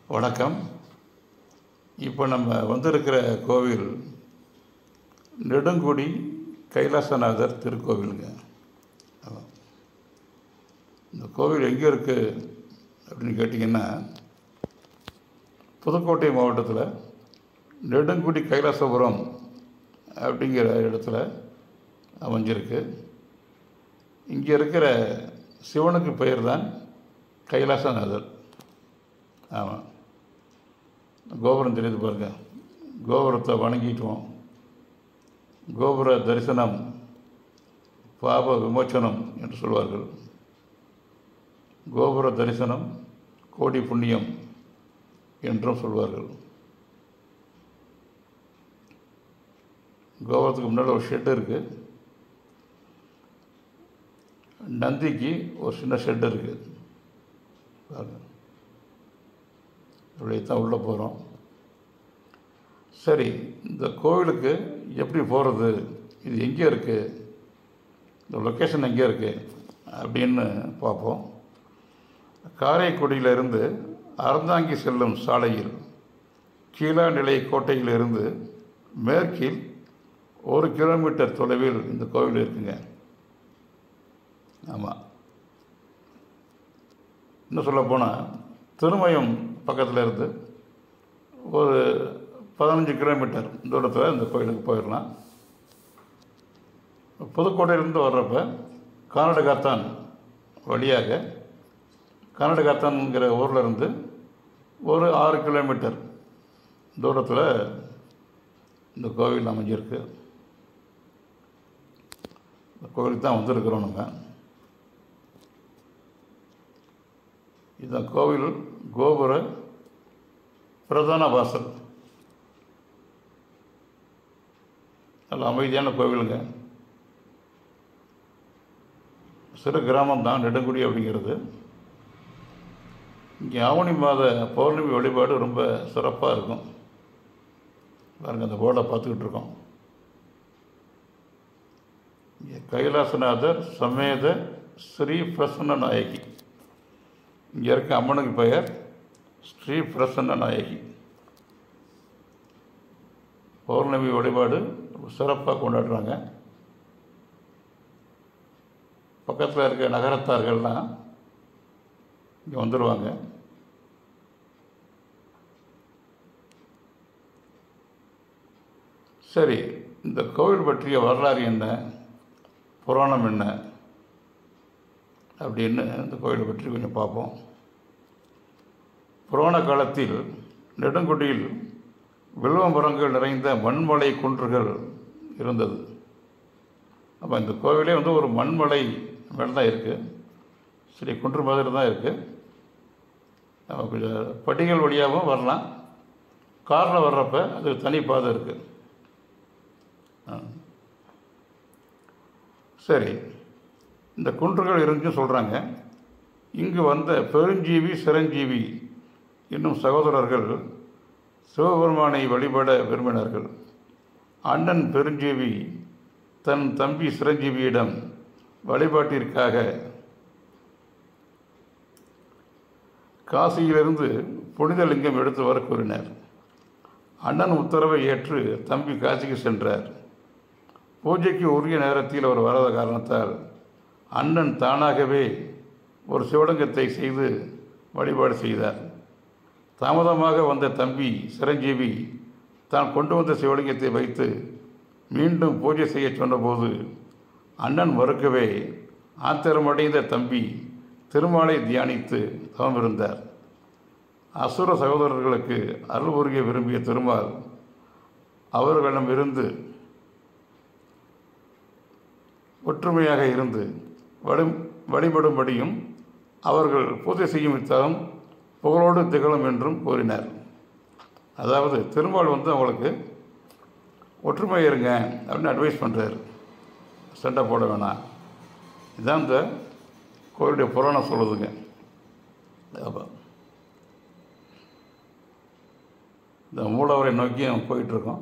வணக்கம் இப்போ நம்ம வந்திருக்கிற கோவில் நெடுங்குடி கைலாசநாதர் திருக்கோவிலுங்க ஆமாம். இந்த கோவில் எங்கே இருக்குது அப்படின்னு கேட்டிங்கன்னா புதுக்கோட்டை மாவட்டத்தில் நெடுங்குடி கைலாசபுரம் அப்படிங்கிற இடத்துல அமைஞ்சிருக்கு இங்கே இருக்கிற சிவனுக்கு பெயர் தான் கைலாசநாதர் ஆமாம் கோபுரம் தெரியுது பாருங்க கோபுரத்தை வணங்கிட்டோம் கோபுர தரிசனம் பாப விமோச்சனம் என்று சொல்வார்கள் கோபுர தரிசனம் கோடி புண்ணியம் என்றும் சொல்வார்கள் கோபுரத்துக்கு முன்னால் ஒரு ஷெட்டு இருக்குது நந்திக்கு ஒரு சின்ன ஷெட் இருக்குது பாருங்க இப்படி தான் உள்ளே போகிறோம் சரி இந்த கோவிலுக்கு எப்படி போகிறது இது எங்கே இருக்குது இந்த லொக்கேஷன் எங்கே இருக்குது அப்படின்னு பார்ப்போம் காரைக்குடியிலிருந்து அறந்தாங்கி செல்லும் சாலையில் கீழாநிலை கோட்டையிலிருந்து மேற்கில் ஒரு கிலோமீட்டர் தொலைவில் இந்த கோவில் இருக்குங்க ஆமாம் இன்னும் சொல்லப்போனால் திருமயம் பக்கத்தில் இருந்து ஒரு பதினஞ்சு கிலோமீட்டர் தூரத்தில் இந்த கோயிலுக்கு போயிடலாம் புதுக்கோட்டையிலேருந்து வர்றப்ப கர்நாடகாத்தான் வழியாக கர்நாடகாத்தான்ங்கிற ஊரில் இருந்து ஒரு ஆறு கிலோமீட்டர் தூரத்தில் இந்த கோவில் அமைஞ்சிருக்கு இந்த கோவிலுக்கு தான் வந்திருக்கிறோம் நம்ம இந்த கோவில் கோபுர பிரதான வாசல் நல்ல அமைதியான கோவிலுங்க சிறு கிராமம் தான் நெடுங்குடி அப்படிங்கிறது இங்கே ஆவணி மாத பௌர்ணமி வழிபாடு ரொம்ப சிறப்பாக இருக்கும் பாருங்கள் அந்த போர்டை பார்த்துக்கிட்டு இருக்கோம் இங்கே கைலாசநாதர் சமேத ஸ்ரீ பிரசன்ன நாயகி இங்கே இருக்க அம்மனுக்கு பெயர் ஸ்ரீ பிரசன்ன நாயகி பௌர்ணமி வழிபாடு சிறப்பாக கொண்டாடுறாங்க பக்கத்தில் இருக்க நகரத்தார்கள்லாம் இங்கே வந்துடுவாங்க சரி இந்த கோவில் பற்றிய வரலாறு என்ன புராணம் என்ன அப்படின்னு இந்த கோயிலை பற்றி கொஞ்சம் பார்ப்போம் புராண காலத்தில் நெடுங்குடியில் வில்வ மரங்கள் நிறைந்த மண்மலை குன்றுகள் இருந்தது அப்போ இந்த கோவிலே வந்து ஒரு மண்மலை மேலே தான் இருக்குது சரி குன்று மாதிரி தான் இருக்குது நம்ம கொஞ்சம் படிகள் வழியாகவும் வரலாம் காரில் வர்றப்ப அது தனி பாதை இருக்குது ஆ. சரி இந்த குன்றுகள் இருந்துச்சு சொல்கிறாங்க இங்கு வந்த பெருஞ்சீவி சிரஞ்சீவி என்னும் சகோதரர்கள் சிவபெருமானை வழிபட விரும்பினார்கள் அண்ணன் பெருஞ்சீவி தன் தம்பி சிரஞ்சீவியிடம் வழிபாட்டிற்காக காசியிலிருந்து புனித லிங்கம் எடுத்து வர கூறினார் அண்ணன் உத்தரவை ஏற்று தம்பி காசிக்கு சென்றார் பூஜைக்கு உரிய நேரத்தில் அவர் வராத காரணத்தால் அண்ணன் தானாகவே ஒரு சிவலிங்கத்தை செய்து வழிபாடு செய்தார் தாமதமாக வந்த தம்பி சிரஞ்சீவி தான் கொண்டு வந்த சிவலிங்கத்தை வைத்து மீண்டும் பூஜை செய்ய சொன்னபோது அண்ணன் மறுக்கவே ஆத்திரமடைந்த தம்பி திருமாலை தியானித்து தவம் இருந்தார் அசுர சகோதரர்களுக்கு அருள் புரிய விரும்பிய திருமால் அவர்களிடமிருந்து ஒற்றுமையாக இருந்து வழி வழிபடும்படியும் அவர்கள் பூஜை செய்யும் இத்தலம் புகழோடு திகழும் என்றும் கூறினார் அதாவது திருமால் வந்து அவங்களுக்கு ஒற்றுமை இருங்க அப்படின்னு அட்வைஸ் பண்ணுறாரு சண்டை போட வேணாம் இதுதான் இந்த கோயிலுடைய புராணம் சொல்லுதுங்க ஆமாம் இந்த மூலவரை நோக்கி நம்ம போயிட்டுருக்கோம்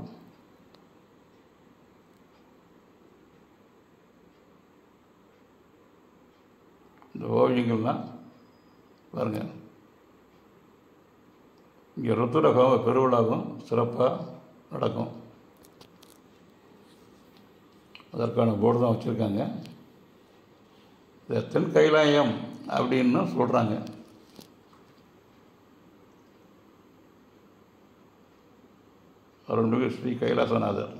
இந்த ஓவியங்கள்லாம் பாருங்க இங்கே ருத்ரகம் பெருவிழாவும் சிறப்பாக நடக்கும் அதற்கான போர்டு தான் வச்சுருக்காங்க இந்த தென் கைலாயம் அப்படின்னு சொல்கிறாங்க அருள்மிகு ஸ்ரீ கைலாசநாதர்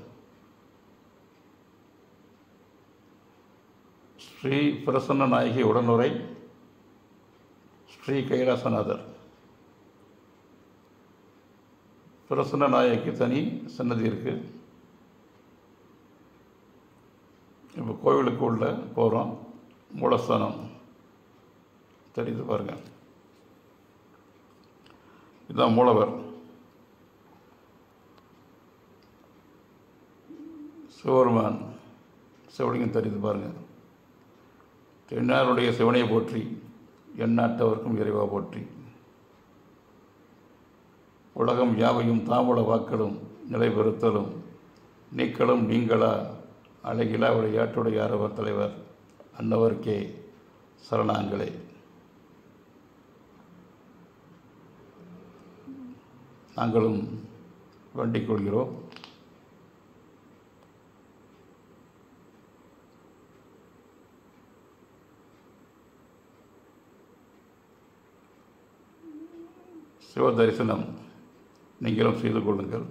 ஸ்ரீ பிரசன்ன நாயகி உடனுரை ஸ்ரீ கைலாசநாதர் பிரசன்ன நாயகிக்கு தனி சன்னதி இருக்குது இப்போ கோவிலுக்கு உள்ள போகிறோம் மூலஸ்தானம் தெரியுது பாருங்கள் இதுதான் மூலவர் சிவபெருமான் சிவலிங்கம் தெரியுது பாருங்கள் தென்னாருடைய சிவனை போற்றி எந்நாட்டவர்க்கும் இறைவா போற்றி உலகம் யாவையும் தாமுல வாக்களும் நிலைபெறுத்தலும் நீக்களும் நீங்களா அழகிலா விளையாட்டுடைய அரவர் தலைவர் அன்னவர்க்கே சரணாங்களே நாங்களும் வேண்டிக் கொள்கிறோம் சிவ தரிசனம் நீங்களும் செய்து கொள்ளுங்கள்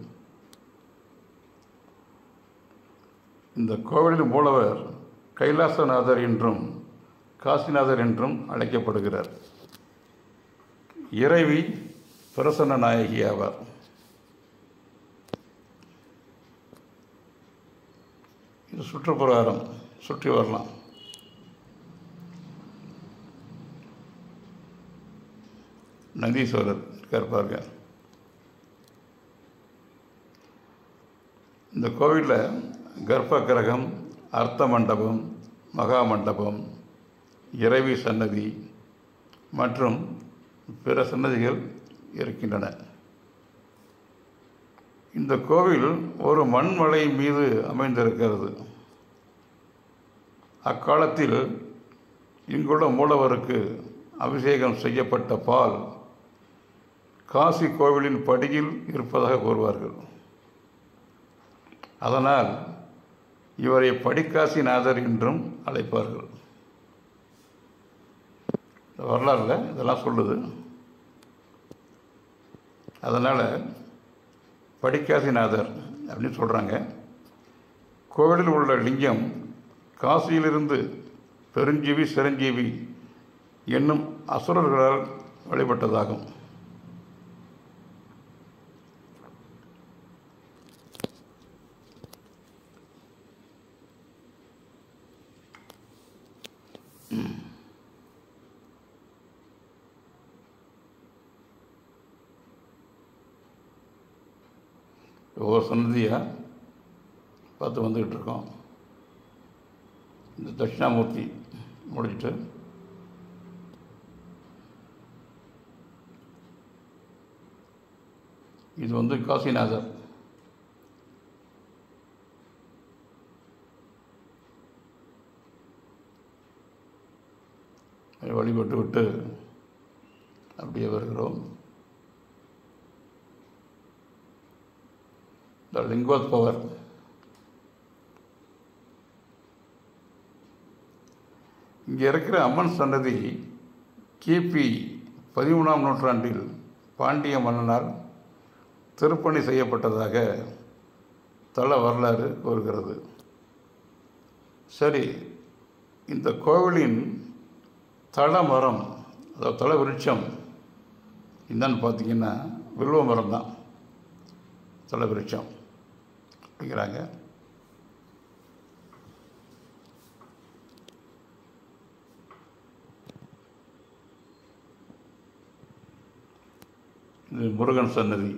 இந்த கோவிலின் மூலவர் கைலாசநாதர் என்றும் காசிநாதர் என்றும் அழைக்கப்படுகிறார் இறைவி பிரசன்ன நாயகி ஆவார் இது சுற்றுப்பிரகாரம் சுற்றி வரலாம் நந்தீஸ்வரர் இருக்கார் பாருங்க இந்த கோவிலில் கர்ப்ப கிரகம் அர்த்த மண்டபம் மகா மண்டபம் இறைவி சன்னதி மற்றும் பிற சன்னதிகள் இருக்கின்றன இந்த கோவில் ஒரு மண்மலை மீது அமைந்திருக்கிறது அக்காலத்தில் இங்குள்ள மூலவருக்கு அபிஷேகம் செய்யப்பட்ட பால் காசி கோவிலின் படியில் இருப்பதாக கூறுவார்கள் அதனால் இவரை படிக்காசிநாதர் என்றும் அழைப்பார்கள் இந்த வரலாறுல இதெல்லாம் சொல்லுது அதனால் படிக்காசிநாதர் அப்படின்னு சொல்கிறாங்க கோவிலில் உள்ள லிங்கம் காசியிலிருந்து பெருஞ்சீவி சிரஞ்சீவி என்னும் அசுரர்களால் வழிபட்டதாகும் ஒவ்வொரு சன்னதியாக பார்த்து வந்துக்கிட்டு இருக்கோம் இந்த தட்சிணாமூர்த்தி முடிச்சுட்டு இது வந்து காசிநாதர் வழிபட்டு விட்டு அப்படியே வருகிறோம் த லிங்கோத்பவர் இங்கே இருக்கிற அம்மன் சன்னதி கிபி பதிமூணாம் நூற்றாண்டில் பாண்டிய மன்னனால் திருப்பணி செய்யப்பட்டதாக தல வரலாறு கூறுகிறது சரி இந்த கோவிலின் தல மரம் அதாவது தல விருட்சம் என்னன்னு பார்த்தீங்கன்னா வில்வ மரம் தான் தல விருட்சம் அப்படிங்கிறாங்க இது முருகன் சன்னதி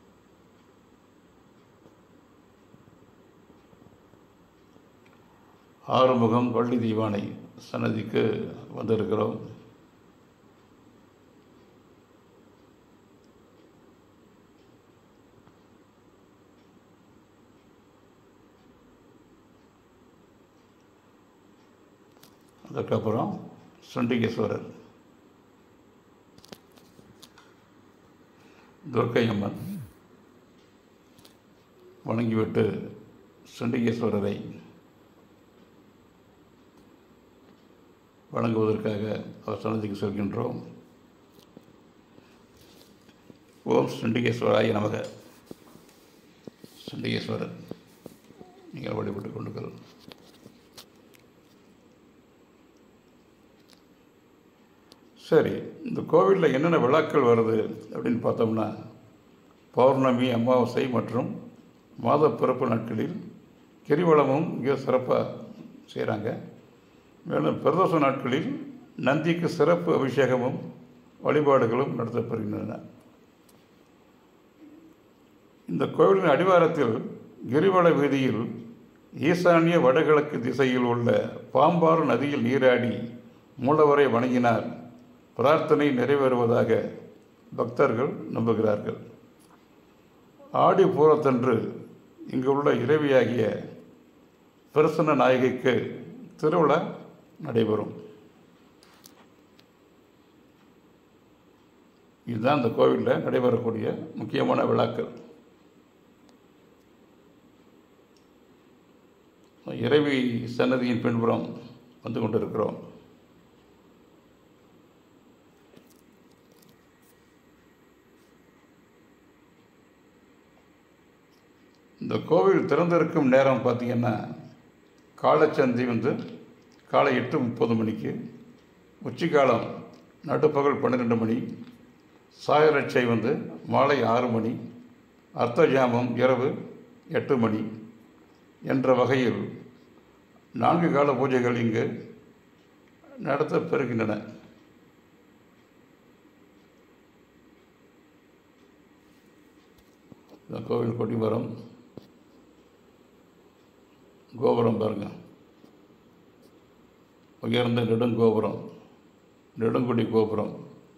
ஆறுமுகம் வள்ளி தீவானை சன்னதிக்கு வந்திருக்கிறோம் அதுக்கப்புறம் சண்டிகேஸ்வரர் துர்க்கை அம்மன் வணங்கிவிட்டு சண்டிகேஸ்வரரை வணங்குவதற்காக அவர் சன்னதிக்கு செல்கின்றோம் ஓம் சண்டிகேஸ்வராய நமக சண்டிகேஸ்வரர் நீங்கள் வழிபட்டு கொண்டுகள் சரி இந்த கோவிலில் என்னென்ன விழாக்கள் வருது அப்படின்னு பார்த்தோம்னா பௌர்ணமி அமாவாசை மற்றும் மாத பிறப்பு நாட்களில் கிரிவலமும் இங்கே சிறப்பாக செய்கிறாங்க மேலும் பிரதோஷ நாட்களில் நந்திக்கு சிறப்பு அபிஷேகமும் வழிபாடுகளும் நடத்தப்படுகின்றன இந்த கோவிலின் அடிவாரத்தில் கிரிவல வீதியில் ஈசானிய வடகிழக்கு திசையில் உள்ள பாம்பாறு நதியில் நீராடி மூலவரை வணங்கினார் பிரார்த்தனை நிறைவேறுவதாக பக்தர்கள் நம்புகிறார்கள் ஆடி பூரத்தன்று இங்கு உள்ள இறைவியாகிய பிரசன்ன நாயகிக்கு திருவிழா நடைபெறும் இதுதான் இந்த கோவிலில் நடைபெறக்கூடிய முக்கியமான விழாக்கள் இறைவி சன்னதியின் பின்புறம் வந்து கொண்டிருக்கிறோம் இந்த கோவில் திறந்திருக்கும் நேரம் பார்த்திங்கன்னா காலச்சந்தி வந்து காலை எட்டு முப்பது மணிக்கு உச்சிக்காலம் நடுப்பகல் பன்னிரெண்டு மணி சாயரட்சை வந்து மாலை ஆறு மணி அர்த்த ஜாமம் இரவு எட்டு மணி என்ற வகையில் நான்கு கால பூஜைகள் இங்கு நடத்தப்பெறுகின்றன இந்த கோவில் கொடிமரம் கோபுரம் பாருங்க உயர்ந்த நெடுங்கோபுரம் நெடுங்குடி கோபுரம்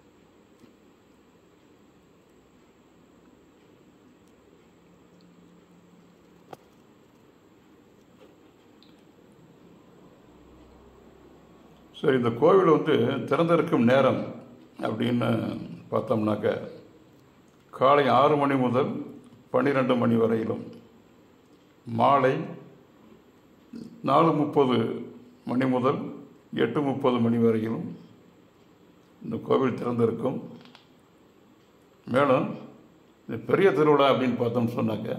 சரி இந்த கோவில் வந்து திறந்திருக்கும் நேரம் அப்படின்னு பார்த்தோம்னாக்க காலை ஆறு மணி முதல் பன்னிரெண்டு மணி வரையிலும் மாலை நாலு முப்பது மணி முதல் எட்டு முப்பது மணி வரையிலும் இந்த கோவில் திறந்திருக்கும் மேலும் இந்த பெரிய திருவிழா அப்படின்னு பார்த்தோம்னு சொன்னாக்க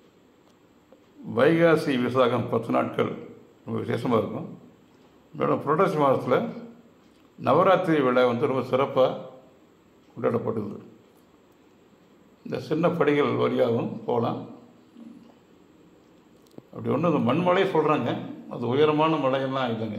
வைகாசி விசாகம் பத்து நாட்கள் ரொம்ப விசேஷமாக இருக்கும் மேலும் புரட்டாசி மாதத்தில் நவராத்திரி விழா வந்து ரொம்ப சிறப்பாக கொண்டாடப்படுது இந்த சின்ன படிகள் வழியாகவும் போகலாம் அப்படி ஒன்று இந்த மண்மலை சொல்கிறாங்க அது உயரமான மலையெல்லாம் இல்லைங்க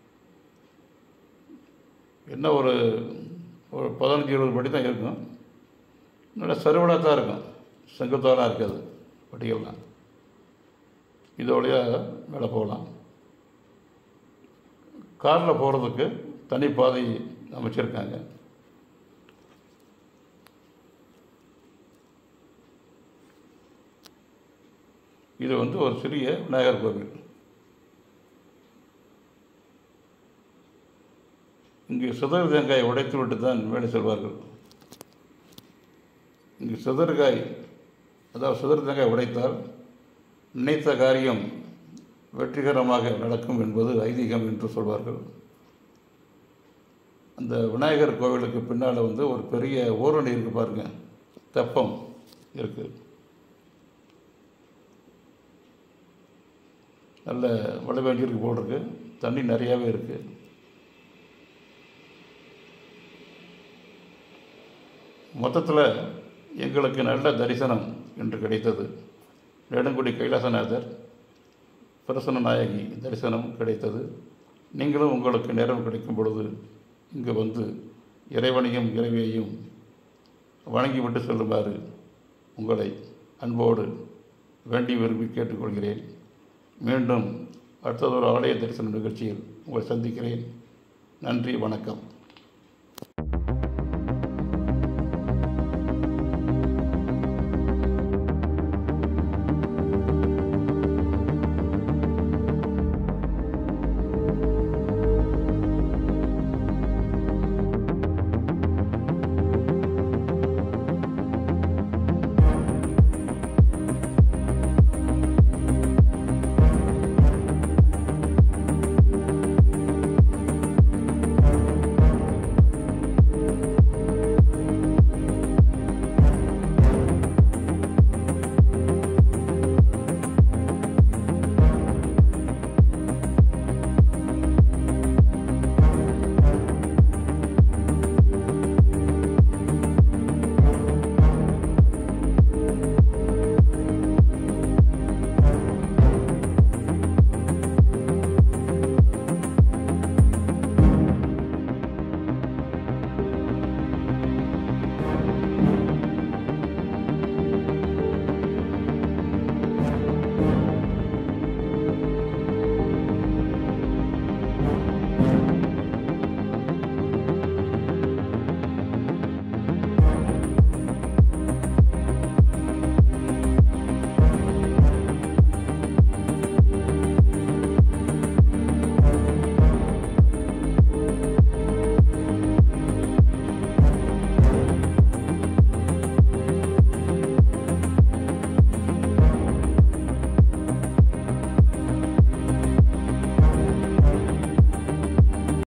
என்ன ஒரு ஒரு பதினஞ்சு இருபது படி தான் இருக்கும் நல்லா சருவடாக தான் இருக்கும் செங்குத்தாலாம் இருக்காது படிகள்லாம் இது வழியாக மேலே போகலாம் காரில் போகிறதுக்கு தனி பாதை அமைச்சிருக்காங்க இது வந்து ஒரு சிறிய விநாயகர் கோவில் இங்கு சிதறு தேங்காயை உடைத்து விட்டு தான் மேலே செல்வார்கள் இங்கு சிதறுகாய் அதாவது சிதறு தேங்காய் உடைத்தால் நினைத்த காரியம் வெற்றிகரமாக நடக்கும் என்பது ஐதீகம் என்று சொல்வார்கள் அந்த விநாயகர் கோவிலுக்கு பின்னால் வந்து ஒரு பெரிய ஊரணி இருக்குது பாருங்க தெப்பம் இருக்குது நல்ல மழை பெஞ்சிருக்கு போல் இருக்கு தண்ணி நிறையாவே இருக்குது மொத்தத்தில் எங்களுக்கு நல்ல தரிசனம் என்று கிடைத்தது நெடுங்குடி கைலாசநாதர் பிரசன்ன நாயகி தரிசனம் கிடைத்தது நீங்களும் உங்களுக்கு நேரம் கிடைக்கும் பொழுது இங்கு வந்து இறைவனையும் இறைவியையும் வணங்கிவிட்டு செல்லுமாறு உங்களை அன்போடு வேண்டி விரும்பி கேட்டுக்கொள்கிறேன் மீண்டும் அடுத்ததொரு ஆலய தரிசன நிகழ்ச்சியில் உங்களை சந்திக்கிறேன் நன்றி வணக்கம்